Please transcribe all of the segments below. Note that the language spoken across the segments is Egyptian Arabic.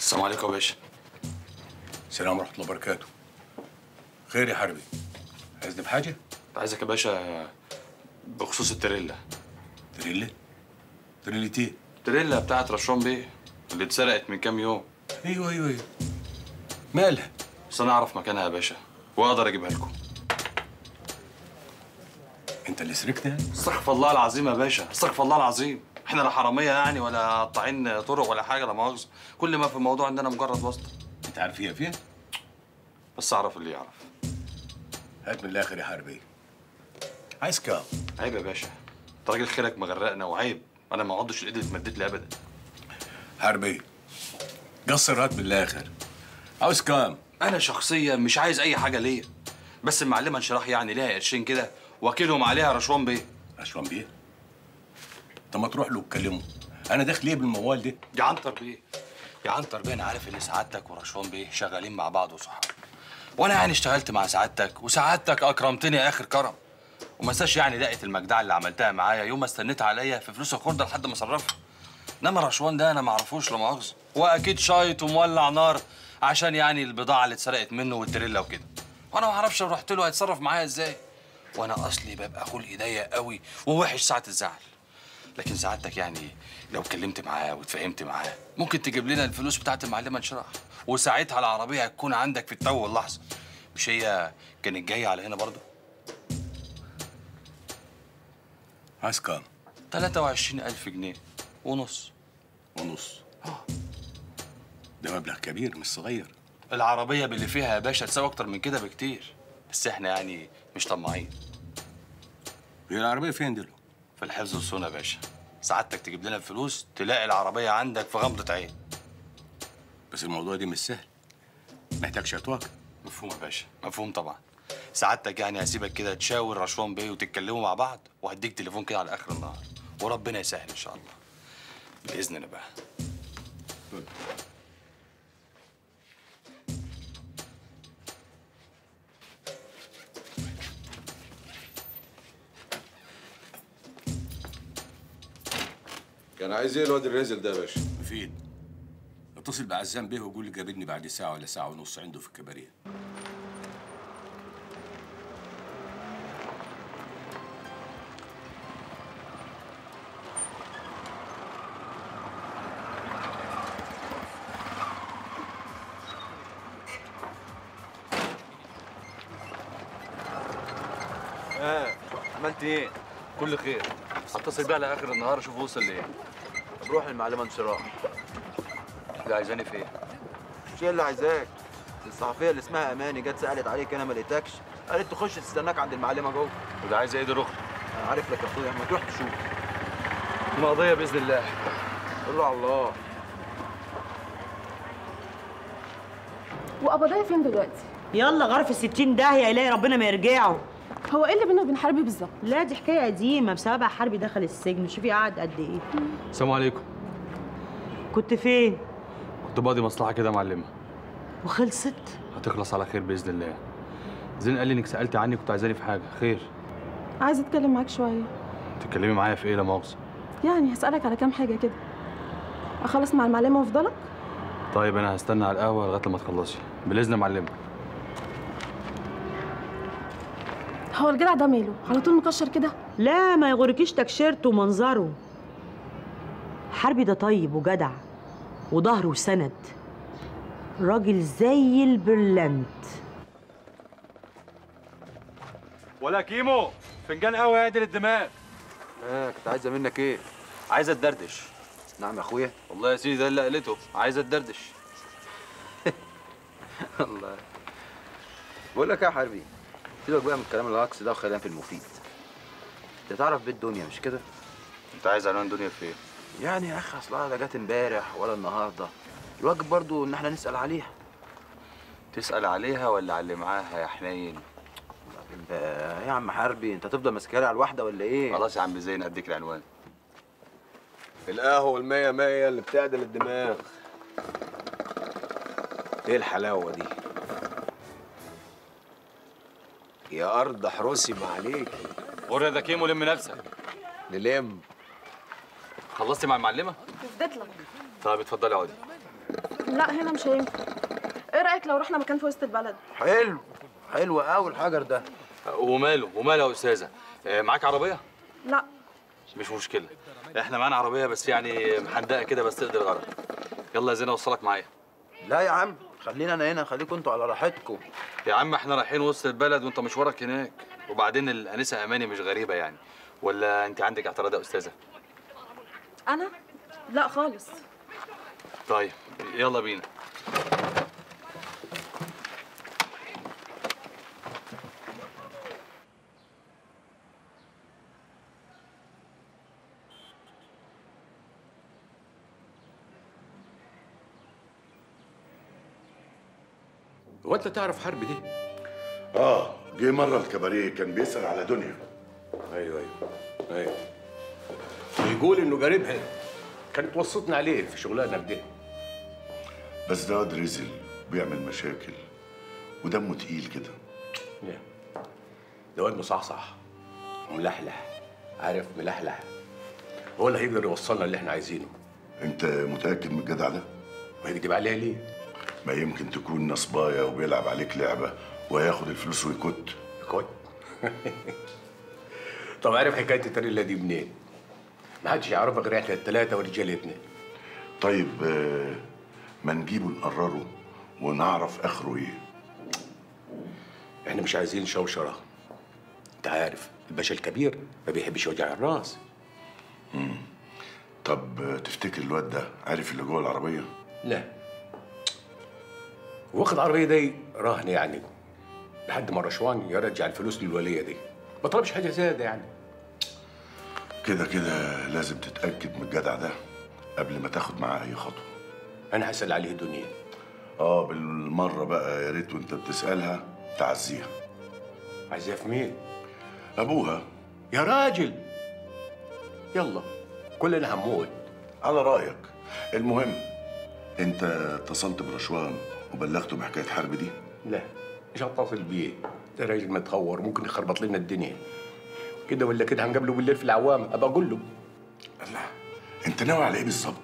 السلام عليكم يا باشا السلام ورحمه الله وبركاته خير يا حربي عايزني بحاجه عايزك يا باشا بخصوص التريلا تريلا تريلا ايه التريلا بتاعت رشوان بيه اللي اتسرقت من كام يوم ايوه ايوه ايوه مالها بس انا اعرف مكانها يا باشا واقدر اجيبها لكم انت اللي سرقت يعني استغفر الله العظيم يا باشا استغفر الله العظيم احنا لا حراميه يعني ولا قاطعين طرق ولا حاجه لا مؤاخذه كل ما في الموضوع عندنا مجرد واسطه انت عارف هي فين بس اعرف اللي يعرف هات من الاخر يا حربي عايز كام عيب يا باشا انت راجل خيرك مغرقنا وعيب انا ما اقعدش الايد اللي اتمدت لي ابدا حربي قصر هات من الاخر عاوز كام انا شخصيا مش عايز اي حاجه ليا بس المعلمه انشراح يعني ليها قرشين كده واكلهم عليها رشوان بيه رشوان بيه طب ما تروح له وتكلمه انا داخل ايه بالموال ده يا عنتر بيه يا عنتر بيه انا عارف ان سعادتك ورشوان بيه شغالين مع بعض وصحاب وانا يعني اشتغلت مع سعادتك وسعادتك اكرمتني اخر كرم وما انساش يعني دقه المجدعه اللي عملتها معايا يوم ما استنيت عليا في فلوس الخرده لحد ما صرفها انما رشوان ده انا ما اعرفوش لا مؤاخذه واكيد شايط ومولع نار عشان يعني البضاعه اللي اتسرقت منه والتريلا وكده وانا ما اعرفش لو رحت له هيتصرف معايا ازاي وانا اصلي ببقى خلقي ضيق قوي ووحش ساعه الزعل لكن سعادتك يعني لو اتكلمت معاه واتفاهمت معاه ممكن تجيب لنا الفلوس بتاعت المعلمه انشراح وساعتها العربيه هتكون عندك في التو واللحظه مش هي كانت جايه على هنا برضه عايز كام 23000 جنيه ونص ونص ده مبلغ كبير مش صغير العربيه باللي فيها يا باشا تساوي اكتر من كده بكتير بس احنا يعني مش طماعين هي العربيه فين دلوقتي في الحفظ والصونه يا باشا سعادتك تجيب لنا الفلوس تلاقي العربيه عندك في غمضه عين بس الموضوع ده مش سهل محتاج شطوك مفهوم يا باشا مفهوم طبعا سعادتك يعني هسيبك كده تشاور رشوان بيه وتتكلموا مع بعض وهديك تليفون كده على اخر النهار وربنا يسهل ان شاء الله باذن الله بقى كان عايز ايه الواد الرازل ده يا باشا؟ مفيد اتصل بعزام بيه وقول لي قابلني بعد ساعه ولا ساعه ونص عنده في الكباريه اه عملت ايه؟ كل خير هتصل بيه على اخر النهار اشوف وصل لايه طب روح المعلمه انشراح اللي عايزاني في ايه مش هي اللي عايزاك الصحفيه اللي اسمها اماني جت سالت عليك انا ما لقيتكش قالت تخش تستناك عند المعلمه جوه وده عايز ايه دي رخصه انا عارف لك يا اخويا ما تروح تشوف مقضيه باذن الله قول له على الله وقبضايا فين دلوقتي؟ يلا غرف الستين داهية يلاقي ربنا ما يرجعه هو ايه اللي بينه وبين حربي بالظبط؟ لا دي حكاية قديمة بسببها حربي دخل السجن شوفي قعد قد ايه السلام عليكم كنت فين كنت باضي مصلحه كده يا معلمه وخلصت هتخلص على خير باذن الله زين قال لي انك سالت عني كنت عايزاني في حاجه خير عايزه اتكلم معاك شويه تتكلمي معايا في ايه لا مؤاخذه يعني هسألك على كام حاجه كده اخلص مع المعلمه وافضلك طيب انا هستنى على القهوه لغايه لما تخلصي بالاذن يا معلمه هو الجدع ده ماله على طول مكشر كده لا ما يغركيش تكشيرته ومنظره حربي ده طيب وجدع وظهر وسند راجل زي البرلنت ولا كيمو فنجان قهوه يعدل الدماغ اه كنت عايزه منك ايه؟ عايزه اتدردش نعم يا اخويا والله يا سيدي ده اللي قالته عايزه اتدردش الله بقول لك ايه يا حربي سيبك بقى من الكلام الهكس ده وخلينا في المفيد انت تعرف بيت دنيا مش كده؟ انت عايز عنوان دنيا في ايه يعني يا اخي اصلها لا جت امبارح ولا النهارده الواجب برضو ان احنا نسال عليها تسال عليها ولا على اللي معاها يا حنين بعدين بقى يا عم حربي انت هتفضل ماسكها لي على الواحده ولا ايه؟ خلاص يا عم زين اديك العنوان القهوة المية مية اللي بتعدل الدماغ ايه الحلاوة دي؟ يا أرض احرسي ما عليكي غور يا كيمو لم نفسك نلم خلصتي مع المعلمه فدت لك طيب اتفضلي اقعدي لا هنا مش هينفع ايه رايك لو رحنا مكان في وسط البلد حلو حلو قوي الحجر ده وماله وماله يا استاذه آه، معاك عربيه لا مش مشكله احنا معانا عربيه بس يعني محندقه كده بس تقدر الغرض يلا يا زينه اوصلك معايا لا يا عم خلينا انا هنا خليكم انتوا على راحتكم يا عم احنا رايحين وسط البلد وانت مشوارك هناك وبعدين الانسه اماني مش غريبه يعني ولا انت عندك اعتراض يا استاذه انا لا خالص طيب يلا بينا هو انت تعرف حرب دي؟ اه جه مره الكباريه كان بيسال على دنيا ايوه ايوه ايوه بيقول انه قريبها كانت وصتنا عليه في شغلانه بده بس ده واد رزل بيعمل مشاكل ودمه تقيل كده لا. ده واد مصحصح وملحلح عارف ملحلح هو اللي هيقدر يوصلنا اللي احنا عايزينه انت متاكد من الجدع ده وهيكدب عليها ليه؟ ما يمكن تكون نصبايه وبيلعب عليك لعبه وهياخد الفلوس ويكت كويس طب عارف حكايه التريلا دي منين؟ ما حدش يعرفها غير احنا الثلاثه ورجالتنا طيب آه، ما نجيبه نقرره ونعرف اخره ايه احنا مش عايزين شوشره انت عارف الباشا الكبير ما بيحبش وجع الراس طب آه، تفتكر الواد ده عارف اللي جوه العربيه لا واخد العربيه دي رهن يعني لحد ما رشوان يرجع الفلوس للوليه دي ما طلبش حاجه زياده يعني كده كده لازم تتاكد من الجدع ده قبل ما تاخد معاه اي خطوه انا هسال عليه دنيا اه بالمره بقى يا ريت وانت بتسالها تعزيها عايزاه في مين؟ ابوها يا راجل يلا كلنا هنموت على رايك المهم انت اتصلت برشوان وبلغته بحكايه حرب دي لا مش هتصل بيه ده راجل متهور ممكن يخربط لنا الدنيا كده ولا كده هنقابله بالليل في العوام ابقى اقول له الله انت ناوي على ايه بالظبط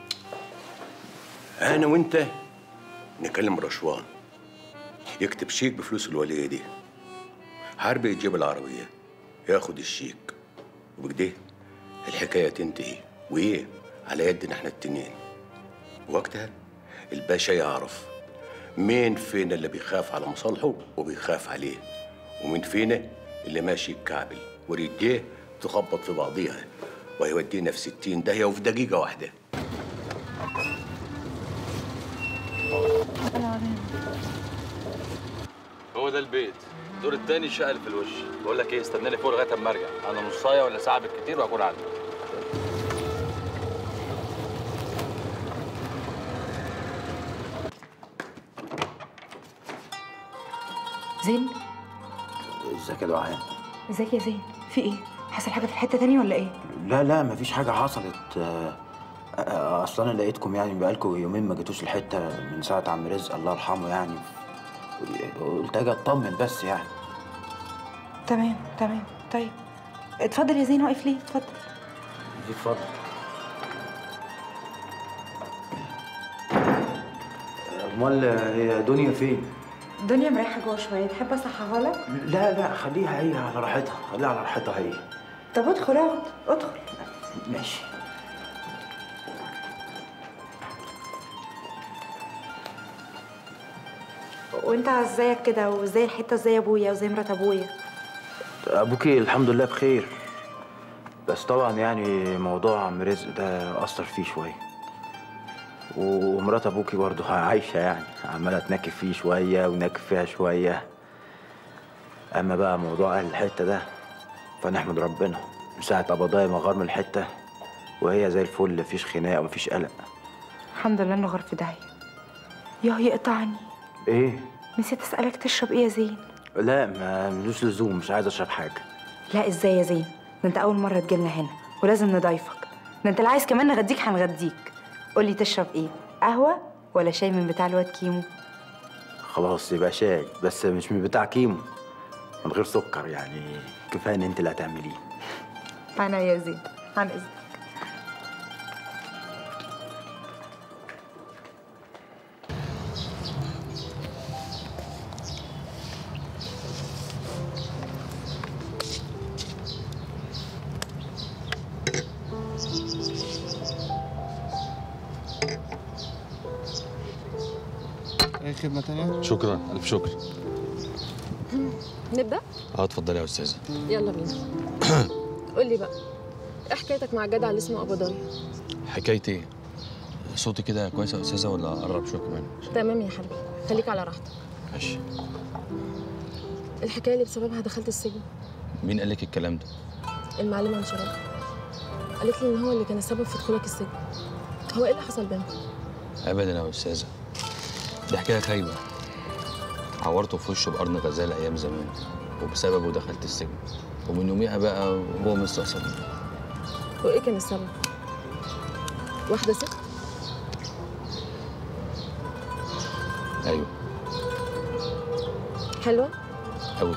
انا وانت نكلم رشوان يكتب شيك بفلوس الوليه دي حربي يجيب العربيه ياخد الشيك وبكده الحكايه تنتهي وايه على يدنا احنا التنين وقتها الباشا يعرف مين فينا اللي بيخاف على مصالحه وبيخاف عليه ومين فينا اللي ماشي الكعبل ورجليه تخبط في بعضيها وهيودينا في ستين داهية وفي دقيقة واحدة هو ده البيت الدور التاني شقل في الوش بقول لك ايه استناني فوق لغايه اما ارجع انا نصايه ولا ساعه بالكتير واكون عندك زين ازيك يا دعاء ازيك يا زين في ايه حصل حاجه في الحته تانية ولا ايه لا لا مفيش حاجه حصلت آه، آه، اصلا انا لقيتكم يعني بقالكم يومين ما جيتوش الحته من ساعه عم رزق الله يرحمه يعني قلت اجي اطمن بس يعني تمام تمام طيب اتفضل يا زين واقف ليه اتفضل دي اتفضل امال هي دنيا فين؟ الدنيا مريحه جوه شويه تحب اصحها لك لا لا خليها هي على راحتها خليها على راحتها هي طب ادخل اقعد ادخل ماشي وانت ازيك كده وازاي الحته ازاي ابويا وزي مرات ابويا ابوكي الحمد لله بخير بس طبعا يعني موضوع عم رزق ده اثر فيه شويه ومرات ابوكي برضه عايشه يعني عماله تنكف فيه شويه ونكف فيها شويه اما بقى موضوع اهل الحته ده فنحمد ربنا من ساعه قبضايا ما غار من الحته وهي زي الفل مفيش خناقه ومفيش قلق الحمد لله انه غير في داهيه ياه يقطعني ايه نسيت اسالك تشرب ايه يا زين لا ما ملوش لزوم مش عايز اشرب حاجه لا ازاي يا زين ده انت اول مره تجيلنا هنا ولازم نضيفك ده انت اللي عايز كمان نغديك هنغديك قولي تشرب ايه قهوه ولا شاي من بتاع الواد كيمو خلاص يبقى شاي بس مش من بتاع كيمو من غير سكر يعني كفايه ان انت اللي هتعمليه انا يا زين عن اذنك اي خدمه تانية شكرا الف شكر نبدا اه اتفضلي يا استاذه يلا بينا قول لي بقى ايه حكايتك مع الجدع اللي اسمه قبضاي حكايتي ايه صوتي كده كويس يا استاذه ولا اقرب شويه كمان تمام يا حبيبي خليك على راحتك ماشي الحكايه اللي بسببها دخلت السجن مين قال لك الكلام ده المعلمه انشراح قالت لي ان هو اللي كان السبب في دخولك السجن هو ايه اللي حصل بينكم ابدا يا استاذه دي حكايه خايبه عورته في وشه بقرن غزال ايام زمان وبسببه دخلت السجن ومن يوميها بقى وهو مستقصد وايه كان السبب واحده ست ايوه حلوه قوي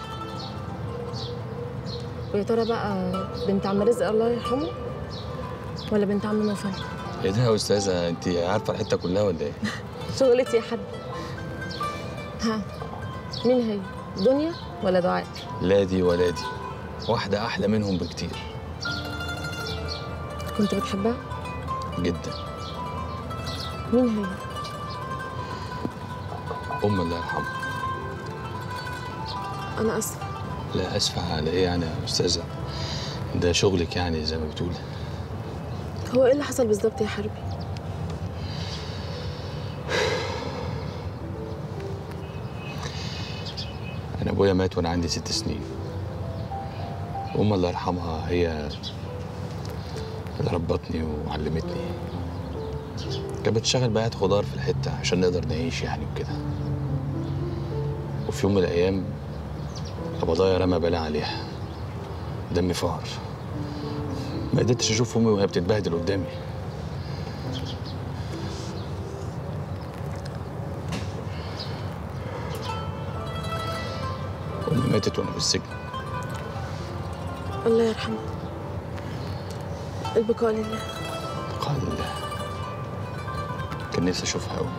ويا ترى بقى بنت عم رزق الله يرحمه ولا بنت عم نوفل ايه ده يا استاذه انت عارفه الحته كلها ولا ايه شغلتي يا حد ها مين هي دنيا ولا دعاء لا دي ولا دي واحده احلى منهم بكتير كنت بتحبها جدا مين هي ام الله يرحمها انا اسفه لا اسفه على ايه يعني يا استاذه ده شغلك يعني زي ما بتقولي هو ايه اللي حصل بالظبط يا حربي انا ابويا مات وانا عندي ست سنين ام الله يرحمها هي اللي ربتني وعلمتني كانت بتشتغل بقى خضار في الحته عشان نقدر نعيش يعني وكده وفي يوم من الايام قبضايا رمى بلا عليها دمي فار ما قدرتش اشوف امي وهي بتتبهدل قدامي امي ماتت وانا في السجن الله يرحمه البقاء لله قال الله كان نفسي اشوفها قوي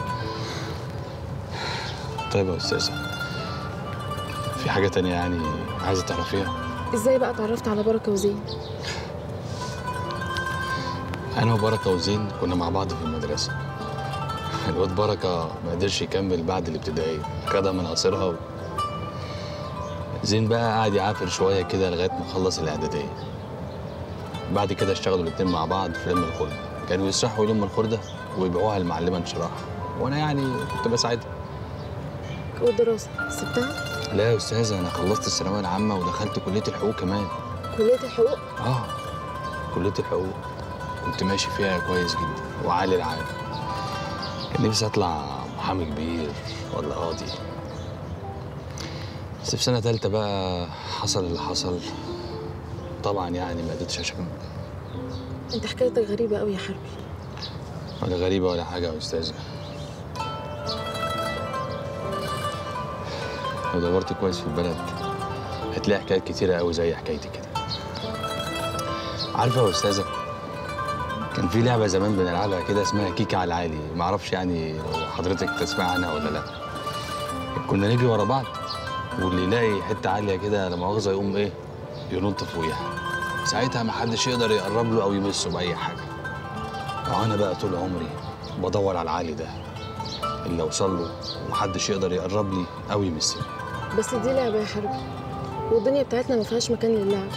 طيب يا استاذه في حاجه تانية يعني عايزه تعرفيها ازاي بقى اتعرفت على بركه وزين انا وبركه وزين كنا مع بعض في المدرسه الواد بركه ما قدرش يكمل بعد الابتدائيه خدها من قصرها و... زين بقى قعد يعافر شويه كده لغايه ما خلص الاعداديه بعد كده اشتغلوا الاتنين مع بعض في لم الخردة كانوا يسرحوا يلموا الخردة ويبيعوها للمعلمة انشراح وانا يعني كنت بساعدها والدراسه سبتها لا يا استاذه انا خلصت الثانويه العامه ودخلت كليه الحقوق كمان كليه الحقوق اه كليه الحقوق كنت ماشي فيها كويس جدا وعالي العال كان نفسي اطلع محامي كبير ولا قاضي بس في سنه تالتة بقى حصل اللي حصل طبعا يعني ما قدرتش اشكمل انت حكايتك غريبه قوي يا حربي ولا غريبه ولا حاجه يا استاذه لو دورت كويس في البلد هتلاقي حكايات كتيرة قوي زي حكايتي كده عارفة يا أستاذة كان في لعبة زمان بنلعبها كده اسمها كيكة على العالي معرفش يعني لو حضرتك تسمع عنها ولا لا كنا نجري ورا بعض واللي يلاقي حتة عالية كده لا مؤاخذة يقوم إيه ينط فوقيها ساعتها ما حدش يقدر يقرب له أو يمسه بأي حاجة وأنا بقى طول عمري بدور على العالي ده اللي أوصل له ومحدش يقدر يقرب لي أو يمسني بس دي لعبه يا حربي والدنيا بتاعتنا ما فيهاش مكان للعب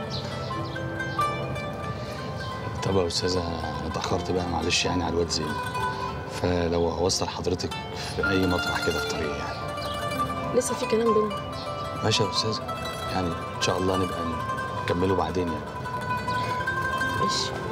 طب يا استاذه أنا اتاخرت بقى معلش يعني على الواد زين فلو اوصل حضرتك في اي مطرح كده في طريقي يعني لسه في كلام بينا ماشي يا استاذه يعني ان شاء الله نبقى نكمله بعدين يعني ماشي